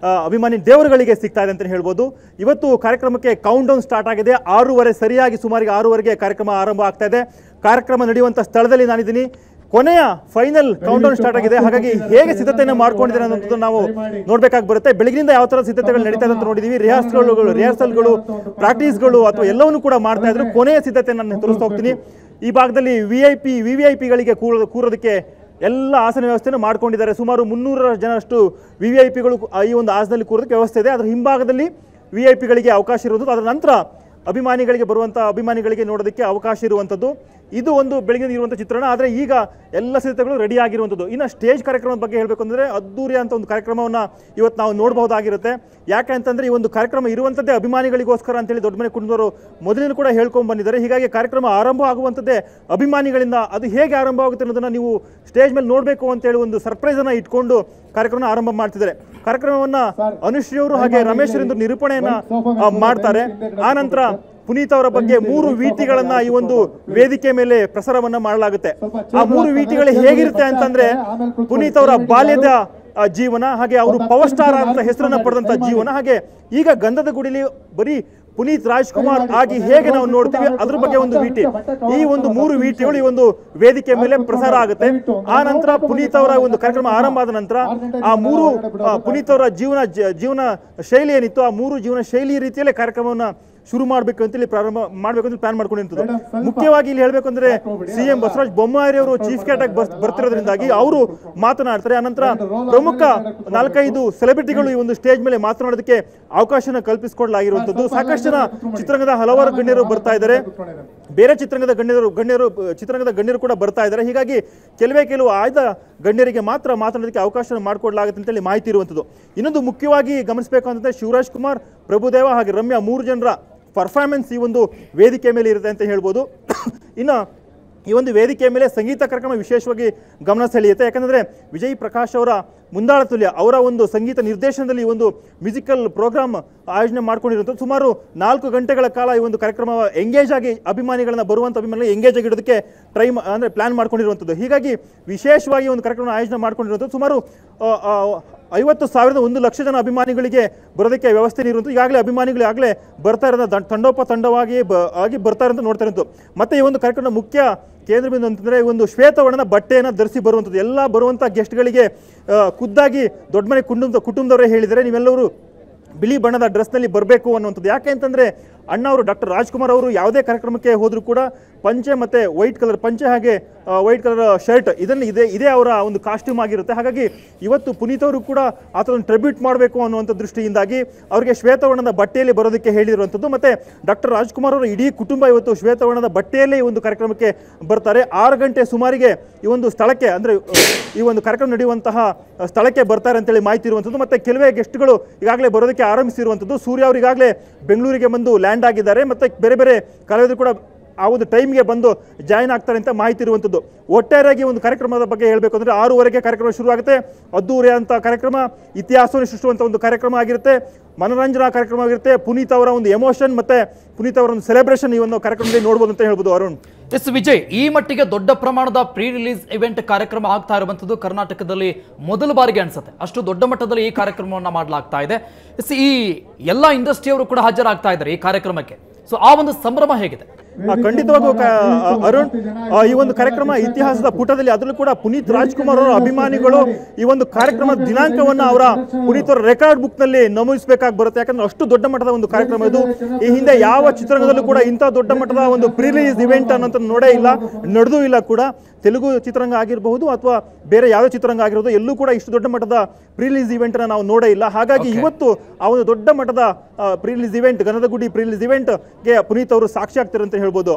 ಆ, ಅಭಿಮಾನಿ ದೇವರುಗಳಿಗೆ ಸಿಗ್ತಾ ಇದೆ ಅಂತ ಹೇಳ್ಬೋದು ಇವತ್ತು ಕಾರ್ಯಕ್ರಮಕ್ಕೆ ಕೌಂಟ್ ಡೌನ್ ಸ್ಟಾರ್ಟ್ ಆಗಿದೆ ಆರೂವರೆ ಸರಿಯಾಗಿ ಸುಮಾರಿಗೆ ಆರೂವರೆಗೆ ಕಾರ್ಯಕ್ರಮ ಆರಂಭ ಆಗ್ತಾ ಇದೆ ಕಾರ್ಯಕ್ರಮ ನಡೆಯುವಂಥ ಸ್ಥಳದಲ್ಲಿ ನಾನಿದ್ದೀನಿ ಕೊನೆಯ ಫೈನಲ್ ಕೌಂಟ್ ಡೌನ್ ಸ್ಟಾರ್ಟ್ ಆಗಿದೆ ಹಾಗಾಗಿ ಹೇಗೆ ಸಿದ್ಧತೆಯನ್ನು ಮಾಡ್ಕೊಂಡಿದ್ದಾರೆ ಅನ್ನೋದು ನಾವು ನೋಡ್ಬೇಕಾಗಿ ಬರುತ್ತೆ ಬೆಳಗಿನಿಂದ ಯಾವ ಥರ ಸಿದ್ಧತೆಗಳು ನಡೀತಾ ಇದೆ ಅಂತ ನೋಡಿದೀವಿ ರಿಹರ್ಸಲ್ಗಳು ರಿಹರ್ಸಲ್ಗಳು ಪ್ರಾಕ್ಟೀಸ್ಗಳು ಅಥವಾ ಎಲ್ಲವನ್ನೂ ಕೂಡ ಮಾಡ್ತಾ ಇದ್ರು ಕೊನೆಯ ಸಿದ್ಧತೆ ನಾನು ತೋರಿಸ್ತಾ ಹೋಗ್ತೀನಿ ಈ ಭಾಗದಲ್ಲಿ V I P V V I ಪಿಗಳಿಗೆ ಕೂರ ಕೂರೋದಕ್ಕೆ ಎಲ್ಲ ಆಸನ ವ್ಯವಸ್ಥೆಯನ್ನು ಮಾಡ್ಕೊಂಡಿದ್ದಾರೆ ಸುಮಾರು ಮುನ್ನೂರ ಜನರಷ್ಟು ವಿ ವಿ ಐ ಪಿಗಳು ಈ ಒಂದು ಆಸನದಲ್ಲಿ ಕೂರೋದಕ್ಕೆ ವ್ಯವಸ್ಥೆ ಇದೆ ಅದರ ಹಿಂಭಾಗದಲ್ಲಿ ವಿ ಐ ಪಿಗಳಿಗೆ ಅವಕಾಶ ಇರುವುದು ಅದರ ನಂತರ ಅಭಿಮಾನಿಗಳಿಗೆ ಬರುವಂಥ ಅಭಿಮಾನಿಗಳಿಗೆ ನೋಡೋದಕ್ಕೆ ಅವಕಾಶ ಇರುವಂಥದ್ದು ಇದು ಒಂದು ಬೆಳಗಿನ ಇರುವಂಥ ಚಿತ್ರಣ ಆದರೆ ಈಗ ಎಲ್ಲ ಸಿದ್ಧತೆಗಳು ರೆಡಿ ಆಗಿರುವಂಥದ್ದು ಇನ್ನು ಸ್ಟೇಜ್ ಕಾರ್ಯಕ್ರಮದ ಬಗ್ಗೆ ಹೇಳಬೇಕು ಅಂದರೆ ಅದ್ದೂರಿ ಅಂತ ಒಂದು ಕಾರ್ಯಕ್ರಮವನ್ನು ಇವತ್ತು ನಾವು ನೋಡಬಹುದಾಗಿರುತ್ತೆ ಯಾಕೆ ಅಂತಂದರೆ ಈ ಒಂದು ಕಾರ್ಯಕ್ರಮ ಇರುವಂಥದ್ದೇ ಅಭಿಮಾನಿಗಳಿಗೋಸ್ಕರ ಅಂತೇಳಿ ದೊಡ್ಡ ಮನೆ ಕುಟುಂಬದವರು ಮೊದಲಿನ ಕೂಡ ಹೇಳ್ಕೊಂಡು ಬಂದಿದ್ದಾರೆ ಹೀಗಾಗಿ ಕಾರ್ಯಕ್ರಮ ಆರಂಭ ಆಗುವಂಥದ್ದೇ ಅಭಿಮಾನಿಗಳಿಂದ ಅದು ಹೇಗೆ ಆರಂಭ ಆಗುತ್ತೆ ಅನ್ನೋದನ್ನು ನೀವು ಸ್ಟೇಜ್ ಮೇಲೆ ನೋಡಬೇಕು ಅಂತೇಳಿ ಒಂದು ಸರ್ಪ್ರೈಸನ್ನು ಇಟ್ಕೊಂಡು ಕಾರ್ಯಕ್ರಮ ಆರಂಭ ಮಾಡ್ತಿದ್ದಾರೆ ಕಾರ್ಯಕ್ರಮವನ್ನ ಅನುಶ್ರೀ ಅವರು ಹಾಗೆ ರಮೇಶ್ ಅವರಿಂದ ನಿರೂಪಣೆಯನ್ನ ಆ, ಮಾಡ್ತಾರೆ ಆ ನಂತರ ಪುನೀತ್ ಅವರ ಬಗ್ಗೆ ಮೂರು ವೀಟಿಗಳನ್ನ ಈ ಒಂದು ವೇದಿಕೆ ಮೇಲೆ ಪ್ರಸಾರವನ್ನ ಮಾಡಲಾಗುತ್ತೆ ಆ ಮೂರು ವೀಟಿಗಳು ಹೇಗಿರುತ್ತೆ ಅಂತಂದ್ರೆ ಪುನೀತ್ ಅವರ ಬಾಲ್ಯದ ಆ, ಜೀವನ ಹಾಗೆ ಅವರು ಪವರ್ ಸ್ಟಾರ್ ಅಂತ ಹೆಸರನ್ನ ಪಡೆದಂತ ಜೀವನ ಹಾಗೆ ಈಗ ಗಂಧದ ಗುಡಿಲಿ ಬರೀ ಪುನೀತ್ ರಾಜ್ಕುಮಾರ್ ಆಗಿ ಹೇಗೆ ನಾವು ನೋಡ್ತೀವಿ ಅದ್ರ ಬಗ್ಗೆ ಒಂದು ವೀಟಿ ಈ ಒಂದು ಮೂರು ವೀಟಿಗಳು ಈ ಒಂದು ವೇದಿಕೆ ಮೇಲೆ ಪ್ರಸಾರ ಆಗುತ್ತೆ ಆ ನಂತರ ಪುನೀತ್ ಅವರ ಒಂದು ಕಾರ್ಯಕ್ರಮ ಆರಂಭ ಆದ ನಂತರ ಆ ಮೂರು ಆ, ಪುನೀತ್ ಅವರ ಜೀವನ ಜ- ಜೀವನ ಶೈಲಿ ಏನಿತ್ತು ಆ ಮೂರು ಜೀವನ ಶೈಲಿ ರೀತಿಯಲ್ಲೇ ಕಾರ್ಯಕ್ರಮವನ್ನ ಶುರು ಮಾಡಬೇಕು ಅಂತೇಳಿ ಪ್ರಾರಂಭ ಮಾಡಬೇಕು ಅಂತ ಪ್ಲಾನ್ ಮಾಡ್ಕೊಂಡಿರ್ತದ್ದು ಮುಖ್ಯವಾಗಿ ಇಲ್ಲಿ ಹೇಳ್ಬೇಕು ಅಂದ್ರೆ ಸಿ ಎಂ ಬಸವರಾಜ ಬೊಮ್ಮಾಯಿ ಅವರು ಚೀಫ್ ಕ್ಯಾಟ್ ಆಗಿ ಬರ್- ಬರ್ತಿರೋದ್ರಿಂದಾಗಿ ಅವರು ಮಾತನಾಡ್ತಾರೆ ಆನಂತರ ಪ್ರಮುಖ ನಾಲ್ಕೈದು ಸೆಲೆಬ್ರಿಟಿಗಳು ಈ ಒಂದು ಸ್ಟೇಜ್ ಮೇಲೆ ಮಾತನಾಡೋದಕ್ಕೆ ಅವಕಾಶನ ಕಲ್ಪಿಸಿಕೊಡ್ಲಾಗಿರುವಂಥದ್ದು ಸಾಕಷ್ಟು ಜನ ಚಿತ್ರರಂಗದ ಹಲವಾರು ಗಣ್ಯರು ಬರ್ತಾ ಇದ್ದಾರೆ ಬೇರೆ ಚಿತ್ರರಂಗದ ಗಣ್ಯರು ಗಣ್ಯರು ಅಹ್, ಚಿತ್ರರಂಗದ ಗಣ್ಯರು ಕೂಡ ಬರ್ತಾ ಇದ್ದಾರೆ ಹೀಗಾಗಿ ಕೆಲವೇ ಕೆಲವು ಆಯ್ದ ಗಣ್ಯರಿಗೆ ಮಾತ್ರ ಮಾತನಾಡೋದಕ್ಕೆ ಅವಕಾಶ ಮಾಡಿಕೊಡ್ಲಾಗುತ್ತೆ ಅಂತೇಳಿ ಮಾಹಿತಿ ಇರುವಂಥದ್ದು ಇನ್ನೊಂದು ಮುಖ್ಯವಾಗಿ ಗಮನಿಸಬೇಕು ಅಂತಂದ್ರೆ ಶಿವರಾಜ್ ಕುಮಾರ್ ಪ್ರಭುದೇವ ಹಾಗೆ ರಮ್ಯಾ ಮೂರು ಜನರ ಪರ್ಫಾರ್ಮೆನ್ಸ್ ಈ ಒಂದು ವೇದಿಕೆ ಮೇಲೆ ಇರುತ್ತೆ ಅಂತ ಹೇಳ್ಬೋದು ಇನ್ನು ಈ ಒಂದು ವೇದಿಕೆಯ ಮೇಲೆ ಸಂಗೀತ ಕಾರ್ಯಕ್ರಮ ವಿಶೇಷವಾಗಿ ಗಮನ ಸೆಳೆಯುತ್ತೆ ಯಾಕಂದರೆ ವಿಜಯ್ ಪ್ರಕಾಶ್ ಅವರ ಮುಂದಾಳ ತುಲ್ಯ ಅವರ ಒಂದು ಸಂಗೀತ ನಿರ್ದೇಶನದಲ್ಲಿ ಈ ಒಂದು ಮ್ಯೂಸಿಕಲ್ ಪ್ರೋಗ್ರಾಮ್ ಆಯೋಜನೆ ಮಾಡ್ಕೊಂಡಿರುವಂಥದ್ದು ಸುಮಾರು ನಾಲ್ಕು ಗಂಟೆಗಳ ಕಾಲ ಈ ಒಂದು ಕಾರ್ಯಕ್ರಮ ಎಂಗೇಜ್ ಆಗಿ ಅಭಿಮಾನಿಗಳನ್ನ ಬರುವಂಥ ಅಭಿಮಾನಿಗಳು ಎಂಗೇಜ್ ಆಗಿಡೋದಕ್ಕೆ ಟ್ರೈ ಅಂದರೆ ಪ್ಲಾನ್ ಮಾಡ್ಕೊಂಡಿರುವಂಥದ್ದು ಹೀಗಾಗಿ ವಿಶೇಷವಾಗಿ ಒಂದು ಕಾರ್ಯಕ್ರಮ ಆಯೋಜನೆ ಮಾಡ್ಕೊಂಡಿರುವಂಥದ್ದು ಸುಮಾರು ಆ, ಆ, ಐವತ್ತು ಸಾವಿರದ ಒಂದು ಲಕ್ಷ ಜನ ಅಭಿಮಾನಿಗಳಿಗೆ ಬರೋದಕ್ಕೆ ವ್ಯವಸ್ಥೆ ಇರುವಂಥದ್ದು ಈಗಾಗಲೇ ಅಭಿಮಾನಿಗಳು ಆಗಲೇ ಬರ್ತಾ ಇರೋದು ದಂಡ್- ತಂಡೋಪ ತಂಡವಾಗಿ ಬ ಆಗಿ ಬರ್ತಾ ಇರೋದು ನೋಡ್ತಾ ಇರೋದು ಮತ್ತೆ ಈ ಒಂದು ಕಾರ್ಯಕ್ರಮದ ಮುಖ್ಯ ಕೇಂದ್ರ ಬಿಂದು ಅಂತಂದರೆ ಈ ಒಂದು ಶ್ವೇತವರ್ಣದ ಬಟ್ಟೆಯನ್ನು ಧರಿಸಿ ಬರುವಂಥದ್ದು ಎಲ್ಲ ಬರುವಂಥ ಗೆಸ್ಟ್ಗಳಿಗೆ ಆ, ಖುದ್ದಾಗಿ ದೊಡ್ಡ ಮನೆ ಕುಟುಂಬ ಕುಟುಂಬದವರೇ ಹೇಳಿದರೆ ನೀವೆಲ್ಲರೂ ಬಿಳಿ ಬಣ್ಣದ ಡ್ರೆಸ್ನಲ್ಲಿ ಬರಬೇಕು ಅನ್ನುವಂಥದ್ದು ಯಾಕೆ ಅಂತಂದರೆ ಅಣ್ಣ ಅವರು ಡಾಕ್ಟರ್ ರಾಜ್ಕುಮಾರ್ ಅವರು ಯಾವುದೇ ಕಾರ್ಯಕ್ರಮಕ್ಕೆ ಹೋದರೂ ಕೂಡ ಪಂಚೆ ಮತ್ತು ವೈಟ್ ಕಲರ್ ಪಂಚೆ ಹಾಗೆ ವೈಟ್ ಕಲರ್ ಶರ್ಟ್ ಇದನ್ನು ಇದೇ ಇದೇ ಅವರ ಒಂದು ಕಾಸ್ಟ್ಯೂಮ್ ಆಗಿರುತ್ತೆ ಹಾಗಾಗಿ ಇವತ್ತು ಪುನೀತ್ ಅವರು ಕೂಡ ಆ ಥರ ಒಂದು ಟ್ರಿಬ್ಯೂಟ್ ಮಾಡಬೇಕು ಅನ್ನುವಂಥ ದೃಷ್ಟಿಯಿಂದಾಗಿ ಅವರಿಗೆ ಶ್ವೇತವರ್ಣದ ಬಟ್ಟೆಯಲ್ಲಿ ಬರೋದಕ್ಕೆ ಹೇಳಿರುವಂಥದ್ದು ಮತ್ತು ಡಾಕ್ಟರ್ ರಾಜ್ಕುಮಾರ್ ಅವರ ಇಡೀ ಕುಟುಂಬ ಇವತ್ತು ಶ್ವೇತವರ್ಣದ ಬಟ್ಟೆಯಲ್ಲೇ ಈ ಒಂದು ಕಾರ್ಯಕ್ರಮಕ್ಕೆ ಬರ್ತಾರೆ ಆರು ಗಂಟೆ ಸುಮಾರಿಗೆ ಈ ಒಂದು ಸ್ಥಳಕ್ಕೆ ಅಂದರೆ ಈ ಒಂದು ಕಾರ್ಯಕ್ರಮ ನಡೆಯುವಂತಹ ಸ್ಥಳಕ್ಕೆ ಬರ್ತಾರೆ ಅಂತೇಳಿ ಮಾಹಿತಿ ಇರುವಂಥದ್ದು ಮತ್ತು ಕೆಲವೇ ಗೆಸ್ಟ್ಗಳು ಈಗಾಗಲೇ ಬರೋದಕ್ಕೆ ಆರಂಭಿಸಿರುವಂಥದ್ದು ಸೂರ್ಯ ಅವರು ಈಗಾಗಲೇ ಬೆಂಗಳೂರಿಗೆ ಬಂದು ಲ್ಯಾಂಡ್ ಆಗಿದ್ದಾರೆ ಮತ್ತು ಬೇರೆ ಬೇರೆ ಕಲಾವಿದರು ಕೂಡ ಆ ಒಂದು ಟೈಮ್ಗೆ ಬಂದು ಜಾಯಿನ್ ಆಗ್ತಾರೆ ಅಂತ ಮಾಹಿತಿ ಇರುವಂಥದ್ದು ಒಟ್ಟಾರೆಯಾಗಿ ಒಂದು ಕಾರ್ಯಕ್ರಮದ ಬಗ್ಗೆ ಹೇಳಬೇಕು ಅಂದರೆ ಆರೂವರೆಗೆ ಕಾರ್ಯಕ್ರಮ ಶುರುವಾಗುತ್ತೆ ಅದ್ದೂರಿ ಅಂತ ಕಾರ್ಯಕ್ರಮ ಇತಿಹಾಸವನ್ನು ಸೃಷ್ಟಿಸುವಂಥ ಒಂದು ಕಾರ್ಯಕ್ರಮ ಆಗಿರುತ್ತೆ ಮನೋರಂಜನಾ ಕಾರ್ಯಕ್ರಮ ಆಗಿರುತ್ತೆ ಪುನೀತ್ ಅವರ ಒಂದು ಎಮೋಷನ್ ಮತ್ತು ಪುನೀತ್ ಅವರ ಒಂದು ಸೆಲೆಬ್ರೇಷನ್ ಈ ಒಂದು ಕಾರ್ಯಕ್ರಮದಲ್ಲಿ ನೋಡ್ಬೋದು ಅಂತ ಹೇಳ್ಬೋದು ಅರುಣ್ ಎಸ್ ವಿಜಯ್ ಈ ಮಟ್ಟಿಗೆ ದೊಡ್ಡ ಪ್ರಮಾಣದ ಪ್ರೀ ರಿಲೀಸ್ ಇವೆಂಟ್ ಕಾರ್ಯಕ್ರಮ ಆಗ್ತಾ ಇರುವಂತದ್ದು ಕರ್ನಾಟಕದಲ್ಲಿ ಮೊದಲ ಬಾರಿಗೆ ಅನ್ಸುತ್ತೆ ಅಷ್ಟು ದೊಡ್ಡ ಮಟ್ಟದಲ್ಲಿ ಈ ಕಾರ್ಯಕ್ರಮವನ್ನ ಮಾಡಲಾಗ್ತಾ ಇದೆ ಎಸ್ ಈ ಎಲ್ಲ ಇಂಡಸ್ಟ್ರಿಯವರು ಕೂಡ ಹಾಜರಾಗ್ತಾ ಇದ್ದಾರೆ ಈ ಕಾರ್ಯಕ್ರಮಕ್ಕೆ ಸೊ ಆ ಒಂದು ಸಂಭ್ರಮ ಹೇಗಿದೆ ಆ, ಖಂಡಿತವಾಗೂ ಕ- ಆ, ಅರುಣ್ ಆ, ಈ ಒಂದು ಕಾರ್ಯಕ್ರಮ ಇತಿಹಾಸದ ಪುಟದಲ್ಲಿ ಅದರಲ್ಲೂ ಕೂಡ ಪುನೀತ್ ರಾಜ್ಕುಮಾರ್ ಅವರ ಅಭಿಮಾನಿಗಳು ಈ ಒಂದು ಕಾರ್ಯಕ್ರಮದ ದಿನಾಂಕವನ್ನ ಅವರ ಪುನೀತ್ ಅವರ ರೆಕಾರ್ಡ್ ಬುಕ್ ನಲ್ಲಿ ನಮೂದಿಸಬೇಕಾಗಿ ಬರುತ್ತೆ ಯಾಕಂದ್ರೆ ಅಷ್ಟು ದೊಡ್ಡ ಮಟ್ಟದ ಒಂದು ಕಾರ್ಯಕ್ರಮ ಇದು ಈ ಹಿಂದೆ ಯಾವ ಚಿತ್ರರಂಗದಲ್ಲೂ ಕೂಡ ಇಂಥ ದೊಡ್ಡ ಮಟ್ಟದ ಒಂದು ಪ್ರೀ ರಿಲೀಸ್ ಇವೆಂಟ್ ಅನ್ನೋಂಥ ನೋಡೇ ಇಲ್ಲ ನಡೆದೂ ಇಲ್ಲ ಕೂಡ ತೆಲುಗು ಚಿತ್ರರಂಗ ಆಗಿರಬಹುದು ಅಥವಾ ಬೇರೆ ಯಾವುದೇ ಚಿತ್ರರಂಗ ಆಗಿರೋದು ಎಲ್ಲೂ ಕೂಡ ಇಷ್ಟು ದೊಡ್ಡ ಮಟ್ಟದ ಪ್ರೀ ರಿಲೀಸ್ ಇವೆಂಟ್ ನಾವು ನೋಡೇ ಇಲ್ಲ ಹಾಗಾಗಿ ಇವತ್ತು ಆ ಒಂದು ದೊಡ್ಡ ಮಟ್ಟದ ಪ್ರೀ ರಿಲೀಸ್ ಇವೆಂಟ್ ಗನದ ಗುಡಿ ಪ್ರೀ ರಿಲೀಸ್ ಇವೆಂಟ್ ಗೆ ಪುನೀತ್ ಅವರು ಸಾಕ್ಷಿ ಆಗ್ತಾರೆ ಅಂತ ಹೇಳ್ಬೋದು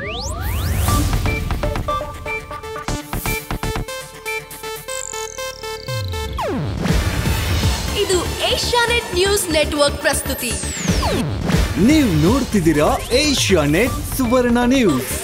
ಇದು ಏಷ್ಯಾನೆಟ್ ನ್ಯೂಸ್ ನೆಟ್ವರ್ಕ್ ಪ್ರಸ್ತುತಿ ನೀವು ನೋಡ್ತಿದ್ದೀರಾ ಏಷ್ಯಾ ನೆಟ್ ಸುವರ್ಣ ನ್ಯೂಸ್